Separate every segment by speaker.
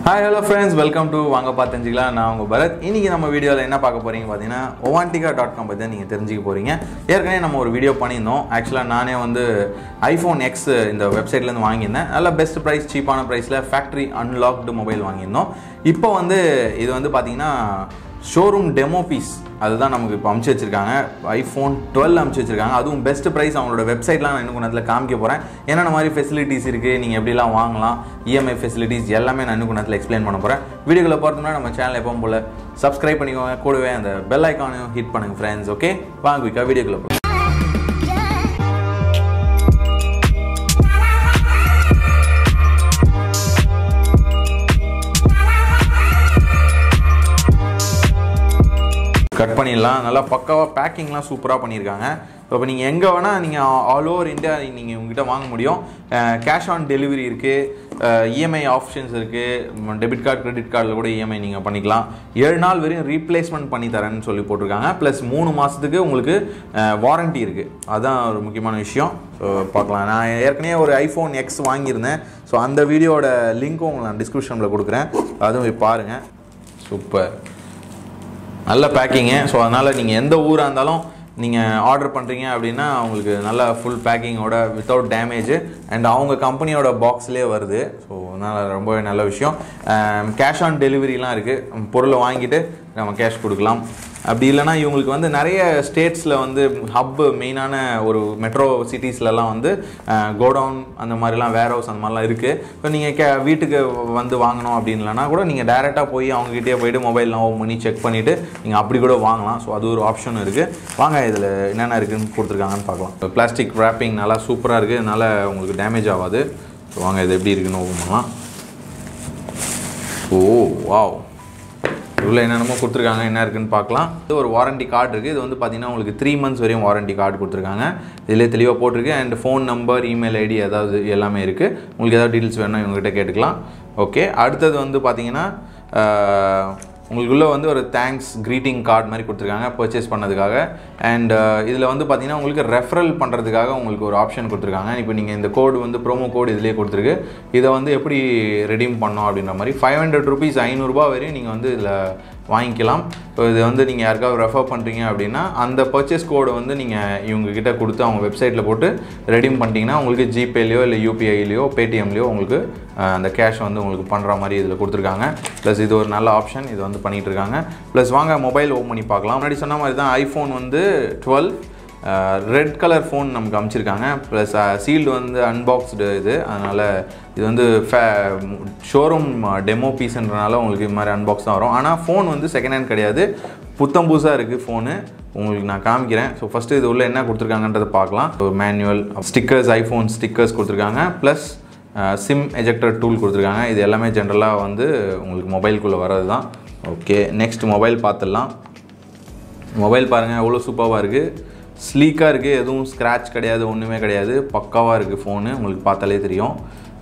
Speaker 1: hi hello friends welcome to வாங்க பார்த்துக்கலாம் நான் உங்கள் பரத் இன்னைக்கு நம்ம வீடியோவில் என்ன பார்க்க போறீங்க பார்த்தீங்கன்னா ஒவான்டிகா டாட் காம் பற்றி நீங்கள் தெரிஞ்சுக்க போகிறீங்க ஏற்கனவே நம்ம ஒரு வீடியோ பண்ணியிருந்தோம் ஆக்சுவலாக நானே வந்து ஐஃபோன் எக்ஸ் இந்த வெப்சைட்லேருந்து வாங்கியிருந்தேன் நல்ல பெஸ்ட் ப்ரைஸ் சீப்பான ப்ரைஸில் ஃபேக்ட்ரி அன்லாக்டு மொபைல் வாங்கியிருந்தோம் இப்போ வந்து இது வந்து பார்த்தீங்கன்னா ஷோரூம் டெமோ பீஸ் அதுதான் நமக்கு இப்போ அமுச்சு வச்சிருக்காங்க ஐஃபோன் டுவெல் அமுச்சு வச்சிருக்காங்க அதுவும் பெஸ்ட் ப்ரைஸ் அவங்களோட வெப்சைட்லாம் நான் இன்னும் கொஞ்ச நேரத்தில் காமிக்க போகிறேன் என்னென்ன மாதிரி ஃபெசிலிட்டிஸ் இருக்குது நீங்கள் எப்படிலாம் வாங்கலாம் இஎம்ஐ ஃபெசிலிட்டிஸ் எல்லாமே நான் இன்னும் கொஞ்ச நேரத்தில் எக்ஸ்பிளைன் பண்ண போகிறேன் வீடியோக்குள்ள போகிறதுனா நம்ம சேனல் எப்பவும் போல் சப்ஸ்கிரைப் பண்ணிக்கோங்க கூடவே அந்த பெல் ஐக்கானையும் ஹிட் பண்ணுங்கள் ஃப்ரெண்ட்ஸ் ஓகே வாங்க குயிக்காக வீடியோக்குள்ள போகலாம் கட் பண்ணிடலாம் நல்லா பக்காவாக பேக்கிங்லாம் சூப்பராக பண்ணியிருக்காங்க இப்போ நீங்கள் எங்கே வேணால் நீங்கள் ஆல் ஓவர் இந்தியா நீங்கள் உங்ககிட்ட வாங்க முடியும் கேஷ் ஆன் டெலிவரி இருக்குது இஎம்ஐ ஆப்ஷன்ஸ் இருக்குது டெபிட் கார்டு கிரெடிட் கார்டில் கூட இஎம்ஐ நீங்கள் பண்ணிக்கலாம் ஏழு நாள் வரையும் ரீப்ளேஸ்மெண்ட் பண்ணி தரேன்னு சொல்லி போட்டிருக்காங்க ப்ளஸ் மூணு மாதத்துக்கு உங்களுக்கு வாரண்ட்டி இருக்குது அதுதான் ஒரு முக்கியமான விஷயம் ஸோ பார்க்கலாம் நான் ஏற்கனவே ஒரு ஐஃபோன் எக்ஸ் வாங்கியிருந்தேன் ஸோ அந்த வீடியோட லிங்க்கும் உங்களுக்கு நான் டிஸ்கிரிப்ஷனில் கொடுக்குறேன் அதுவும் போய் பாருங்கள் சூப்பர் நல்ல பேக்கிங்கு ஸோ அதனால் நீங்கள் எந்த ஊராக இருந்தாலும் நீங்கள் ஆர்டர் பண்ணுறீங்க அப்படின்னா உங்களுக்கு நல்ல ஃபுல் பேக்கிங்கோட வித்தவுட் டேமேஜ் அண்ட் அவங்க கம்பெனியோட பாக்ஸ்லேயே வருது ஸோ அதனால் ரொம்பவே நல்ல விஷயம் கேஷ் ஆன் டெலிவரிலாம் இருக்குது பொருளை வாங்கிட்டு நம்ம கேஷ் கொடுக்கலாம் அப்படி இல்லைனா இவங்களுக்கு வந்து நிறைய ஸ்டேட்ஸில் வந்து ஹப்பு மெயினான ஒரு மெட்ரோ சிட்டிஸ்லலாம் வந்து கோடவுன் அந்த மாதிரிலாம் வேர் ஹவுஸ் அந்த மாதிரிலாம் இருக்குது இப்போ நீங்கள் கே வீட்டுக்கு வந்து வாங்கணும் அப்படின்லனா கூட நீங்கள் டேரெக்டாக போய் அவங்ககிட்டயே போயிட்டு மொபைல்லாம் ஓப்பன் பண்ணி செக் பண்ணிவிட்டு நீங்கள் அப்படி கூட வாங்கலாம் ஸோ அது ஒரு ஆப்ஷன் இருக்குது வாங்க இதில் என்னென்ன இருக்குதுன்னு கொடுத்துருக்காங்கன்னு பார்க்கலாம் பிளாஸ்டிக் ரேப்பிங் நல்லா சூப்பராக இருக்குது அதனால் உங்களுக்கு டேமேஜ் ஆகாது ஸோ வாங்க இது எப்படி இருக்குன்னு ஓப்பன் பண்ணலாம் ஓ வாவ் இவ்வளோ என்னென்னமோ கொடுத்துருக்காங்க என்ன இருக்குன்னு பார்க்கலாம் இது ஒரு வாரண்டி கார்டு இருக்குது இது வந்து பார்த்தீங்கன்னா உங்களுக்கு த்ரீ மந்த்ஸ் வரையும் வாரண்டி கார்டு கொடுத்துருக்காங்க இதிலே தெளிவாக போட்டிருக்கு and phone number email ID ஏதாவது எல்லாமே இருக்குது உங்களுக்கு ஏதாவது டீட்டெயில்ஸ் வேணும் இவங்ககிட்ட கேட்டுக்கலாம் ஓகே அடுத்தது வந்து பார்த்தீங்கன்னா உங்களுக்குள்ளே வந்து ஒரு தேங்க்ஸ் க்ரீட்டிங் கார்டு மாதிரி கொடுத்துருக்காங்க பர்ச்சேஸ் பண்ணதுக்காக அண்ட் இதில் வந்து பார்த்தீங்கன்னா உங்களுக்கு ரெஃபரல் பண்ணுறதுக்காக உங்களுக்கு ஒரு ஆப்ஷன் கொடுத்துருக்காங்க இப்போ நீங்கள் இந்த கோடு வந்து ப்ரோமோ கோடு இதிலே கொடுத்துருக்கு இதை வந்து எப்படி ரெடீம் பண்ணோம் அப்படின்ற மாதிரி ஃபைவ் ஹண்ட்ரட் ருபீஸ் ஐநூறுரூபா வரையும் நீங்கள் வந்து இதில் வாங்கிக்கலாம் இப்போ இது வந்து நீங்கள் யாருக்காவது ரெஃபர் பண்ணுறீங்க அப்படின்னா அந்த பர்ச்சேஸ் கோடை வந்து நீங்கள் இவங்ககிட்ட கொடுத்து அவங்க வெப்சைட்டில் போட்டு ரெடீம் பண்ணிட்டீங்கன்னா உங்களுக்கு ஜிபேலையோ இல்லை யூபிஐலையோ பேடிஎம்லையோ உங்களுக்கு அந்த கேஷ் வந்து உங்களுக்கு பண்ணுற மாதிரி இதில் கொடுத்துருக்காங்க ப்ளஸ் இது ஒரு நல்ல ஆப்ஷன் இது வந்து பண்ணிகிட்டு இருக்காங்க ப்ளஸ் வாங்க மொபைல் ஓப்பன் பண்ணி பார்க்கலாம் முன்னாடி சொன்ன மாதிரி தான் ஐஃபோன் வந்து டுவெல் ரெட் கலர் ஃபோன் நமக்கு அமைச்சிருக்காங்க ப்ளஸ் சீல்டு வந்து அன்பாக்ஸ்டு இது அதனால் இது வந்து ஃபே ஷோரூம் டெமோ பீஸ்ன்றனால உங்களுக்கு இது மாதிரி அன்பாக்ஸ் தான் வரும் ஆனால் ஃபோன் வந்து செகண்ட் ஹேண்ட் கிடையாது புத்தம் புதுசாக இருக்குது ஃபோனு உங்களுக்கு நான் காமிக்கிறேன் ஸோ ஃபஸ்ட்டு இது உள்ள என்ன கொடுத்துருக்காங்கன்றதை பார்க்கலாம் ஒரு மேனுவல் ஸ்டிக்கர்ஸ் ஐஃபோன் ஸ்டிக்கர்ஸ் கொடுத்துருக்காங்க ப்ளஸ் சிம் எஜெக்டர் டூல் கொடுத்துருக்காங்க இது எல்லாமே ஜென்ரலாக வந்து உங்களுக்கு மொபைல்குள்ளே வர்றது தான் ஓகே நெக்ஸ்ட் மொபைல் பார்த்துடலாம் மொபைல் பாருங்கள் எவ்வளோ சூப்பராக இருக்குது ஸ்லீக்காக இருக்குது எதுவும் ஸ்க்ராட்ச் கிடையாது ஒன்றுமே கிடையாது பக்காவாக இருக்குது ஃபோனு உங்களுக்கு பார்த்தாலே தெரியும்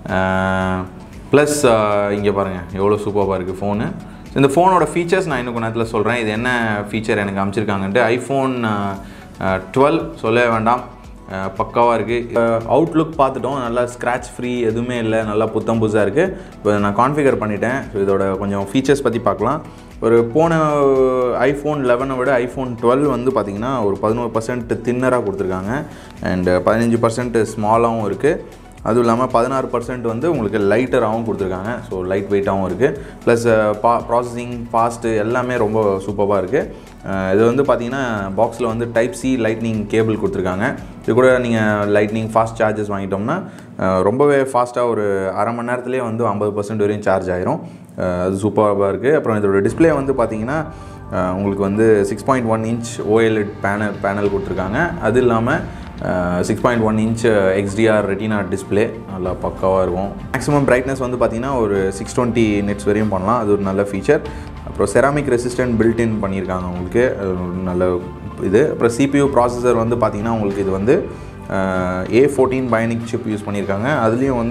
Speaker 1: ப்ளஸ் இங்கே பாருங்கள் எவ்வளோ சூப்பராக இருக்குது ஃபோனு இந்த ஃபோனோட ஃபீச்சர்ஸ் நான் இன்னும் கொஞ்ச நேரத்தில் சொல்கிறேன் இது என்ன ஃபீச்சர் எனக்கு அமைச்சிருக்காங்கன்ட்டு ஐஃபோன் டுவெல் சொல்லவே வேண்டாம் பக்காவாக இருக்குது அவுட்லுக் பார்த்துட்டோம் நல்லா ஸ்க்ராட்ச் ஃப்ரீ எதுவுமே இல்லை நல்லா புத்தம் புதுசாக இருக்குது இப்போ நான் கான்ஃபிகர் பண்ணிட்டேன் ஸோ இதோட கொஞ்சம் ஃபீச்சர்ஸ் பற்றி பார்க்கலாம் ஒரு போன ஐஃபோன் லெவனை விட ஐஃபோன் டுவெல் வந்து பார்த்திங்கன்னா ஒரு பதினோரு பர்சன்ட் தின்னராக கொடுத்துருக்காங்க அண்ட் பதினஞ்சு பர்சன்ட் ஸ்மாலாகவும் இருக்குது அதுவும் இல்லாமல் பதினாறு பர்சன்ட் வந்து உங்களுக்கு லைட்டராகவும் கொடுத்துருக்காங்க ஸோ லைட் வெயிட்டாகவும் இருக்குது ப்ளஸ் பா ப்ராசஸிங் ஃபாஸ்ட்டு எல்லாமே ரொம்ப சூப்பராக இருக்குது இது வந்து பார்த்தீங்கன்னா பாக்ஸில் வந்து டைப் சி லைட்னிங் கேபிள் கொடுத்துருக்காங்க இது கூட நீங்கள் லைட்னிங் ஃபாஸ்ட் சார்ஜஸ் வாங்கிட்டோம்னா ரொம்பவே ஃபாஸ்ட்டாக ஒரு அரை மணி நேரத்துலேயே வந்து ஐம்பது பர்சன்ட் வரையும் சார்ஜ் ஆயிரும் அது சூப்பராக இருக்குது அப்புறம் இதோட டிஸ்பிளே வந்து பார்த்தீங்கன்னா உங்களுக்கு வந்து six point one inch OLED panel panel கொடுத்துருக்காங்க அது இல்லாமல் six point one inch XDR retina display நல்லா பக்காவாக இருக்கும் மேக்ஸிமம் பிரைட்னஸ் வந்து பார்த்திங்கன்னா ஒரு சிக்ஸ் டுவெண்ட்டி நெட்ஸ் வரையும் பண்ணலாம் அது ஒரு நல்ல ஃபீச்சர் அப்புறம் செராமிக் ரெசிஸ்டன்ட் பில்டின் பண்ணியிருக்காங்க உங்களுக்கு அது ஒரு நல்ல இது அப்புறம் சிபியூ ப்ராசஸர் வந்து பார்த்திங்கன்னா உங்களுக்கு இது வந்து A fourteen bionic chip use பண்ணியிருக்காங்க அதுலேயும் வந்து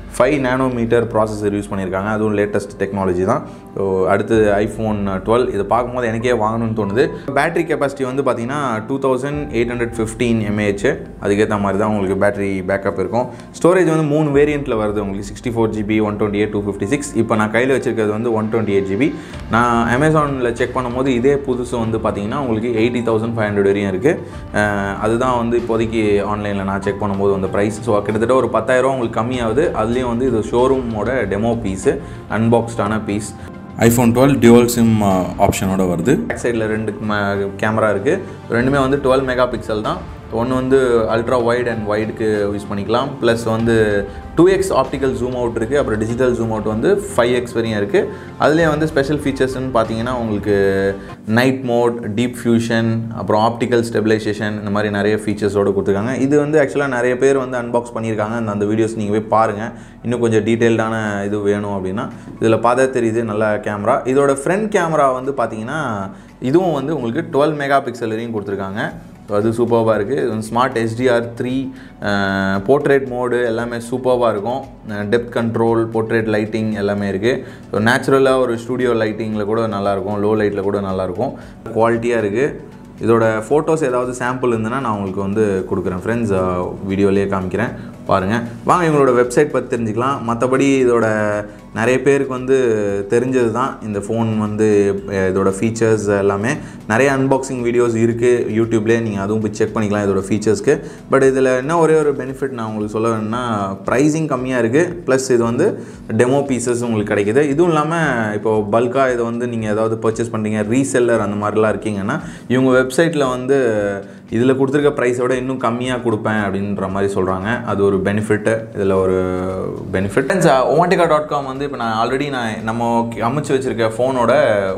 Speaker 1: ஃபைவ் நேனோமீட்டர் ப்ராசஸர் யூஸ் பண்ணியிருக்காங்க அதுவும் லேட்டஸ்ட் டெக்னாலஜி தான் ஸோ அடுத்து ஐஃபோன் டுவெல் இதை பார்க்கும்போது எனக்கே வாங்கணும்னு தோணுது பேட்டரி கெப்பாசிட்டி வந்து பார்த்தீங்கன்னா two thousand eight hundred fifteen mAh அதுக்கேற்ற மாதிரி தான் உங்களுக்கு பேட்டரி பேக்கப் இருக்கும் ஸ்டோரேஜ் வந்து மூணு வேரியண்ட்டில் வருது உங்களுக்கு sixty four GB one twenty eight two fifty six இப்போ நான் கையில் வச்சிருக்கிறது வந்து ஒன் டுவெண்ட்டி எயிட் ஜிபி நான் அமேசானில் செக் பண்ணும்போது இதே புதுசு வந்து பார்த்தீங்கன்னா உங்களுக்கு எயிட்டி தௌசண்ட் ஃபைவ் ஹண்ட்ரட் வரையும் இருக்குது அதுதான் வந்து இப்போதைக்கு ஆன்லைனில் நான் செக் பண்ணும்போது அந்த ப்ரைஸ் ஸோ கிட்டத்தட்ட ஒரு பத்தாயிரம் உங்களுக்கு கம்மியாகுது அதுலேயும் வந்து இது ஷோரூமோட டெமோ பீஸு அன்பாக்ஸ்டான piece iPhone twelve dual sim ஆப்ஷனோட வருது பேக் சைடில் ரெண்டு கேமரா இருக்குது ரெண்டுமே வந்து டுவெல் மெகா பிக்சல் தான் ஒன்று வந்து அல்ட்ரா வைட் அண்ட் வைடுக்கு யூஸ் பண்ணிக்கலாம் ப்ளஸ் வந்து two X optical zoom out இருக்குது அப்புறம் டிஜிட்டல் ஜூம் அவுட் வந்து ஃபைவ் எக்ஸ் வரையும் இருக்குது அதுலேயே வந்து ஸ்பெஷல் ஃபீச்சர்ஸ்னு பார்த்தீங்கன்னா உங்களுக்கு நைட் மோட் டீப் ஃபியூஷன் அப்புறம் ஆப்டிக்கல் ஸ்டெபிலைசேஷன் இந்த மாதிரி நிறைய ஃபீச்சர்ஸோடு கொடுத்துருக்காங்க இது வந்து ஆக்சுவலாக நிறைய பேர் வந்து அன்பாக்ஸ் பண்ணியிருக்காங்க அந்த அந்த வீடியோஸ் நீங்கள் போய் பாருங்கள் இன்னும் கொஞ்சம் டீட்டெயில்டான இது வேணும் அப்படின்னா இதில் பார்த்தா தெரியுது நல்ல கேமரா இதோட ஃப்ரண்ட் கேமரா வந்து பார்த்தீங்கன்னா இதுவும் வந்து உங்களுக்கு டுவெல் மெகா பிக்சல் வரையும் கொடுத்துருக்காங்க ஸோ அது சூப்பர்பாக இருக்குது smart SDR three portrait mode எல்லாமே சூப்பர்பாக இருக்கும் டெப்த் கண்ட்ரோல் போர்ட்ரேட் லைட்டிங் எல்லாமே இருக்குது ஸோ நேச்சுரலாக ஒரு ஸ்டூடியோ லைட்டிங்கில் கூட நல்லாயிருக்கும் லோ லைட்டில் கூட நல்லாயிருக்கும் குவாலிட்டியாக இருக்குது இதோட ஃபோட்டோஸ் ஏதாவது சாம்பிள் இருந்ததுன்னா நான் உங்களுக்கு வந்து கொடுக்குறேன் ஃப்ரெண்ட்ஸ் வீடியோலேயே காமிக்கிறேன் பாருங்கள் வாங்க இவங்களோட வெப்சைட் பற்றி தெரிஞ்சுக்கலாம் மற்றபடி இதோட நிறைய பேருக்கு வந்து தெரிஞ்சது தான் இந்த ஃபோன் வந்து அஹ், இதோட ஃபீச்சர்ஸ் எல்லாமே நிறைய அன்பாக்சிங் வீடியோஸ் இருக்குது யூடியூப்லேயே நீங்கள் அதுவும் போய் செக் பண்ணிக்கலாம் இதோட ஃபீச்சர்ஸ்க்கு பட் இதில் என்ன ஒரே ஒரு பெனிஃபிட் நான் உங்களுக்கு சொல்ல வேணும்னா ப்ரைஸிங் கம்மியாக இருக்குது ப்ளஸ் இது வந்து டெமோ பீசஸ் உங்களுக்கு கிடைக்குது இதுவும் இல்லாமல் இப்போது பல்காக இதை வந்து நீங்கள் ஏதாவது பர்ச்சேஸ் பண்ணுறீங்க ரீசெல்லர் அந்த மாதிரிலாம் இருக்கீங்கன்னா இவங்க வெப்சைட்டில் வந்து இதில் கொடுத்துருக்க ப்ரைஸை விட இன்னும் கம்மியாக கொடுப்பேன் அப்படின்ற மாதிரி சொல்கிறாங்க அது ஒரு பெனிஃபிட்டு இதில் ஒரு பெனிஃபிட் ஓமாட்டிகா டாட் காம் வந்து இப்போ நான் ஆல்ரெடி நான் நம்ம அமைச்சு வச்சுருக்க ஃபோனோட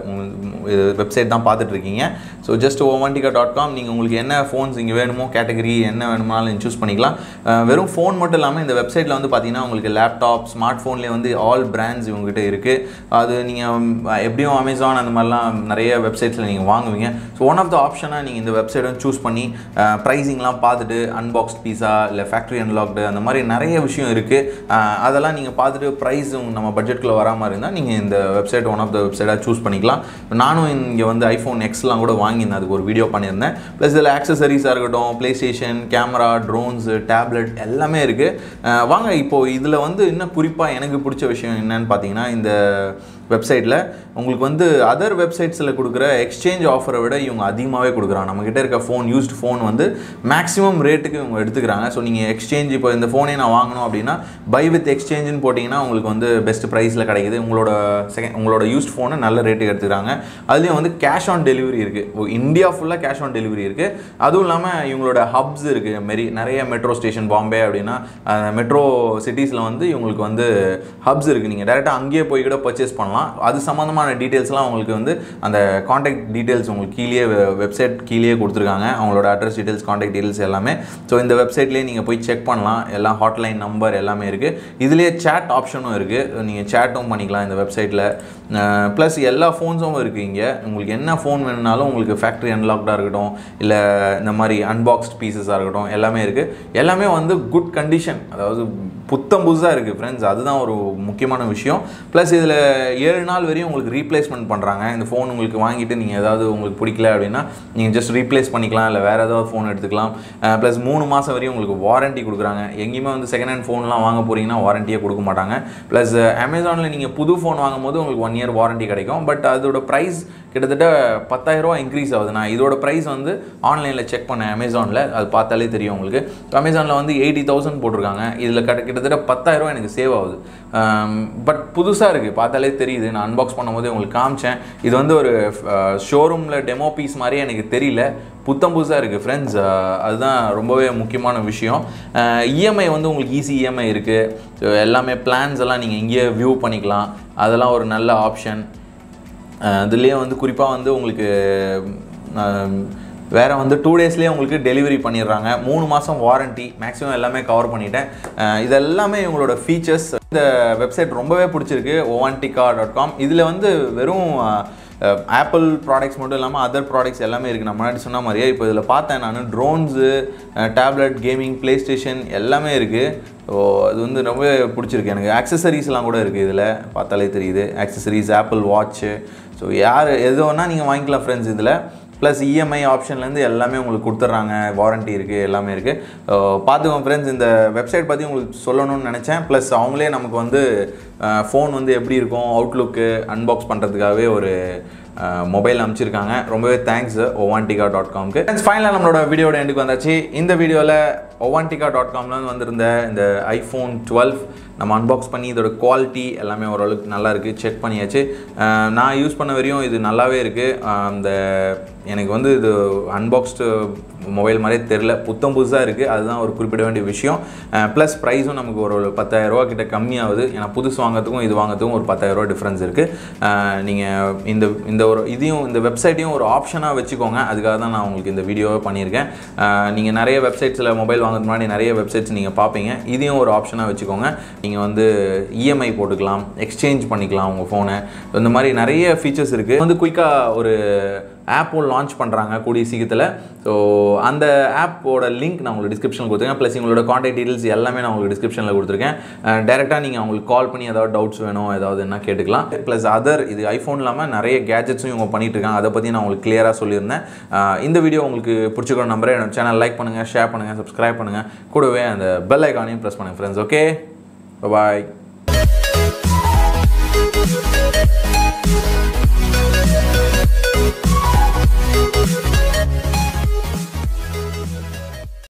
Speaker 1: வெப்சைட் தான் பார்த்துட்டு இருக்கீங்க ஸோ ஜஸ்ட் ஓமாண்டிகா டாட் காம் நீங்கள் உங்களுக்கு என்ன ஃபோன்ஸ் இங்கே வேணுமோ கேட்டகரி என்ன வேணுமானாலும் சூஸ் பண்ணிக்கலாம் அஹ் வெறும் ஃபோன் மட்டும் இல்லாமல் இந்த வெப்சைட்டில் வந்து பார்த்தீங்கன்னா உங்களுக்கு லேப்டாப் ஸ்மார்ட் ஃபோன்லேயே வந்து ஆல் பிராண்ட்ஸ் இவங்ககிட்ட இருக்குது அது நீங்கள் எப்படியும் அமேசான் அந்த மாதிரிலாம் நிறைய வெப்சைட்ஸில் நீங்கள் வாங்குவீங்க ஸோ ஒன் ஆஃப் த ஆப்ஷனாக நீங்கள் இந்த வெப்சைட்டை சூஸ் பண்ணி ப்ரைஸிங்லாம் பார்த்துட்டு அன்பாக்ஸ்ட் பீஸா இல்லை ஃபேக்ட்ரி அன்லாக்டு அந்த மாதிரி நிறைய விஷயம் இருக்குது அதெல்லாம் நீங்கள் பார்த்துட்டு ப்ரைஸ் நம்ம பட்ஜெட்டில் வரா மாதிரி இருந்தால் நீங்கள் இந்த வெப்சைட் ஒன் ஆஃப் த வெப்சைட்டாக சூஸ் பண்ணிக்கலாம் நானும் இங்கே வந்து ஐஃபோன் எக்ஸ்லாம் கூட வாங்கியிருந்தேன் அதுக்கு ஒரு வீடியோ பண்ணியிருந்தேன் ப்ளஸ் இதில் ஆக்சசரிஸாக இருக்கட்டும் PlayStation camera drones tablet எல்லாமே இருக்குது வாங்க இப்போது இதில் வந்து இன்னும் குறிப்பாக எனக்கு பிடிச்ச விஷயம் என்னன்னு பார்த்தீங்கன்னா இந்த வெப்சைட்டில் உங்களுக்கு வந்து அதர் வெப்சைட்ஸில் கொடுக்குற எக்ஸ்சேஞ்ச் ஆஃபரை விட இவங்க அதிகமாகவே கொடுக்குறாங்க நம்மக்கிட்ட இருக்க ஃபோன் யூஸ்டு ஃபோன் வந்து மேக்ஸிமம் ரேட்டுக்கு இவங்க எடுத்துக்கிறாங்க ஸோ நீங்கள் எக்ஸ்சேஞ்ச் இப்போ இந்த ஃபோனே நான் வாங்கணும் அப்படின்னா பை வித் எக்ஸ்சேஞ்சுன்னு போட்டிங்கன்னா உங்களுக்கு வந்து பெஸ்ட் ப்ரைஸில் கிடைக்குது உங்களோட செகண்ட் உங்களோட யூஸ்ட் ஃபோனை நல்ல ரேட்டுக்கு எடுத்துக்கிறாங்க அதுலேயும் வந்து கேஷ் ஆன் டெலிவரி இருக்குது இந்தியா ஃபுல்லாக கேஷ் ஆன் டெலிவரி இருக்குது அதுவும் இல்லாமல் இவங்களோட ஹப்ஸ் இருக்குது மாரி நிறைய மெட்ரோ ஸ்டேஷன் பாம்பே அப்படின்னா மெட்ரோ சிட்டிஸில் வந்து இவங்களுக்கு வந்து ஹப்ஸ் இருக்குது நீங்கள் டேரெக்டாக அங்கேயே போய் கூட பர்ச்சேஸ் பண்ணலாம் அது சம்மந்தமான டீட்டெயில்ஸ்லாம் உங்களுக்கு வந்து அந்த காண்டாக்ட் டீட்டெயில்ஸ் உங்களுக்கு கீழே வெப்சைட் கீழே கொடுத்துருக்காங்க அவங்களோட அட்ரஸ் டீட்டெயில்ஸ் காண்டாக்ட் டீட்டெயில்ஸ் எல்லாமே ஸோ இந்த வெப்சைட்லேயே நீங்கள் போய் செக் பண்ணலாம் எல்லாம் ஹாட்லைன் நம்பர் எல்லாமே இருக்குது இதுலேயே சேட் ஆப்ஷனும் இருக்குது நீங்கள் சேட்டும் பண்ணிக்கலாம் இந்த வெப்சைட்டில் ப்ளஸ் எல்லா ஃபோன்ஸும் இருக்குது இங்கே உங்களுக்கு என்ன ஃபோன் வேணுனாலும் உங்களுக்கு ஃபேக்ட்ரி அன்லாக்டாக இருக்கட்டும் இல்லை இந்த மாதிரி அன்பாக்ஸ்ட் பீசஸாக இருக்கட்டும் எல்லாமே இருக்குது எல்லாமே வந்து குட் கண்டிஷன் அதாவது புத்தம் புதுசாக இருக்குது ஃப்ரெண்ட்ஸ் அதுதான் ஒரு முக்கியமான விஷயம் ப்ளஸ் இதில் ஏழு நாள் வரையும் உங்களுக்கு ரீப்ளேஸ்மெண்ட் பண்ணுறாங்க இந்த ஃபோன் உங்களுக்கு வாங்கிட்டு நீங்கள் ஏதாவது உங்களுக்கு பிடிக்கல அப்படின்னா நீங்கள் ஜஸ்ட் ரீப்ளேஸ் பண்ணிக்கலாம் இல்லை வேறு ஏதாவது ஃபோன் எடுத்துக்கலாம் ப்ளஸ் மூணு மாதம் வரையும் உங்களுக்கு வாரண்ட்டி கொடுக்குறாங்க எங்கேயுமே வந்து செகண்ட் ஹேண்ட் ஃபோன்லாம் வாங்க போகிறீங்கன்னா வாரண்டியே கொடுக்க மாட்டாங்க ப்ளஸ் அமேசானில் நீங்கள் புது ஃபோன் வாங்கும்போது உங்களுக்கு ஒன் இயர் வாரண்ட்டி கிடைக்கும் பட் அதோட ப்ரைஸ் கிட்டத்தட்ட பத்தாயிரரூவா இன்க்ரீஸ் ஆகுது நான் இதோட ப்ரைஸ் வந்து ஆன்லைனில் செக் பண்ணேன் அமேசானில் அது பார்த்தாலே தெரியும் உங்களுக்கு அமேசானில் வந்து எயிட்டி தௌசண்ட் போட்டிருக்காங்க இதில் கிட்ட கிட்டத்தட்ட பத்தாயிரரூவா எனக்கு சேவ் ஆகுது பட் புதுசாக இருக்குது பார்த்தாலே தெரியுது நான் அன்பாக்ஸ் பண்ணும்போது உங்களுக்கு காமிச்சேன் இது வந்து ஒரு ஷோரூமில் டெமோ பீஸ் மாதிரியே எனக்கு தெரியல புத்தம் புதுசாக இருக்குது ஃப்ரெண்ட்ஸ் அதுதான் ரொம்பவே முக்கியமான விஷயம் இஎம்ஐ வந்து உங்களுக்கு ஈஸி இஎம்ஐ இருக்குது எல்லாமே பிளான்ஸ் எல்லாம் நீங்கள் இங்கேயே வியூ பண்ணிக்கலாம் அதெல்லாம் ஒரு நல்ல ஆப்ஷன் அதுலேயே வந்து குறிப்பாக வந்து உங்களுக்கு வேறு வந்து டூ டேஸ்லேயே உங்களுக்கு டெலிவரி பண்ணிடுறாங்க மூணு மாதம் வாரண்ட்டி மேக்ஸிமம் எல்லாமே கவர் பண்ணிட்டேன் இது எல்லாமே இவங்களோட ஃபீச்சர்ஸ் இந்த வெப்சைட் ரொம்பவே பிடிச்சிருக்கு ஓவான்டிகா டாட் காம் இதில் வந்து வெறும் ஆப்பிள் ப்ராடக்ட்ஸ் மட்டும் இல்லாமல் அதர் ப்ராடக்ட்ஸ் எல்லாமே இருக்குது நான் முன்னாடி சொன்ன மாதிரியே இப்போ இதில் பார்த்தேன் நான் drones tablet gaming PlayStation எல்லாமே இருக்குது ஸோ அது வந்து ரொம்ப பிடிச்சிருக்கு எனக்கு ஆக்சசரிஸ்லாம் கூட இருக்குது இதில் பார்த்தாலே தெரியுது ஆக்சசரிஸ் ஆப்பிள் வாட்ச்சு ஸோ யார் எது வேணால் நீங்கள் வாங்கிக்கலாம் ஃப்ரெண்ட்ஸ் இதில் ப்ளஸ் இஎம்ஐ ஆப்ஷன்லேருந்து எல்லாமே உங்களுக்கு கொடுத்துட்றாங்க வாரண்ட்டி இருக்குது எல்லாமே இருக்குது பார்த்துக்கோங்க ஃப்ரெண்ட்ஸ் இந்த வெப்சைட் பற்றி உங்களுக்கு சொல்லணும்னு நினச்சேன் ப்ளஸ் அவங்களே நமக்கு வந்து ஃபோன் வந்து எப்படி இருக்கும் அவுட்லுக்கு அன்பாக்ஸ் பண்ணுறதுக்காகவே ஒரு மொபைல் அமைச்சிருக்காங்க ரொம்பவே தேங்க்ஸ் ஒவான்டிகா டாட் காம்க்கு ஃபைனலாக நம்மளோட வீடியோட எண்டுக்கு வந்தாச்சு இந்த வீடியோவில் ஒவான்டிகா டாட் காம்ல வந்திருந்த இந்த ஐஃபோன் டுவெல் நம்ம அன்பாக்ஸ் பண்ணி இதோட குவாலிட்டி எல்லாமே ஓரளவுக்கு நல்லா இருக்குது செக் பண்ணியாச்சு அஹ் நான் யூஸ் பண்ண வரையும் இது நல்லாவே இருக்குது அந்த எனக்கு வந்து இது அன்பாக்ஸ்டு மொபைல் மாதிரியே தெரில புத்தம் புதுசாக இருக்குது அதுதான் ஒரு குறிப்பிட வேண்டிய விஷயம் ப்ளஸ் ப்ரைஸும் நமக்கு ஒரு பத்தாயிரரூவா கிட்ட கம்மியாகுது ஏன்னா புதுசு வாங்குறதுக்கும் இது வாங்குறதுக்கும் ஒரு பத்தாயிரரூவா டிஃப்ரென்ஸ் இருக்குது நீங்கள் இந்த இந்த ஒரு இதையும் இந்த வெப்சைட்டையும் ஒரு ஆப்ஷனாக வச்சுக்கோங்க அதுக்காக தான் நான் உங்களுக்கு இந்த வீடியோவை பண்ணியிருக்கேன் நீங்கள் நிறைய வெப்சைட்ஸில் மொபைல் வாங்குறதுக்கு முன்னாடி நிறைய வெப்சைட்ஸ் நீங்கள் பார்ப்பீங்க இதையும் ஒரு ஆப்ஷனாக வச்சுக்கோங்க நீங்கள் வந்து இஎம்ஐ போட்டுக்கலாம் எக்ஸ்சேஞ்ச் பண்ணிக்கலாம் உங்கள் ஃபோனை இந்த மாதிரி நிறைய ஃபீச்சர்ஸ் இருக்குது வந்து குயிக்காக ஒரு ஆப்பும் லான்ச் பண்ணுறாங்க கூடிய சீக்கிரத்தில் ஸோ அந்த ஆப்போட லிங்க் நான் உங்களுக்கு டிஸ்கிரிப்ஷனில் கொடுத்துருக்கேன் ப்ளஸ் உங்களோட காண்டாக்ட் டீடைல்ஸ் எல்லாமே நான் உங்களுக்கு டிஸ்கிரிப்ஷனில் கொடுத்துருக்கேன் டேரெக்டாக நீங்கள் அவங்களுக்கு கால் பண்ணி ஏதாவது டவுட்ஸ் வேணும் ஏதாவது என்ன கேட்டுக்கலாம் ப்ளஸ் அதர் இது ஐஃபோன் இல்லாமல் நிறைய கேஜெட்ஸும் இவங்க பண்ணிட்டு இருக்காங்க அதை பற்றி நான் உங்களுக்கு கிளியராக சொல்லியிருந்தேன் அஹ் இந்த வீடியோ உங்களுக்கு பிடிச்சிக்கிற நம்பரே என்னோட சேனல் லைக் பண்ணுங்கள் ஷேர் பண்ணுங்கள் சப்ஸ்கிரைப் பண்ணுங்கள் கூடவே அந்த பெல் ஐக்கானையும் ப்ரெஸ் பண்ணுங்கள் ஃப்ரெண்ட்ஸ் ஓகே பாய்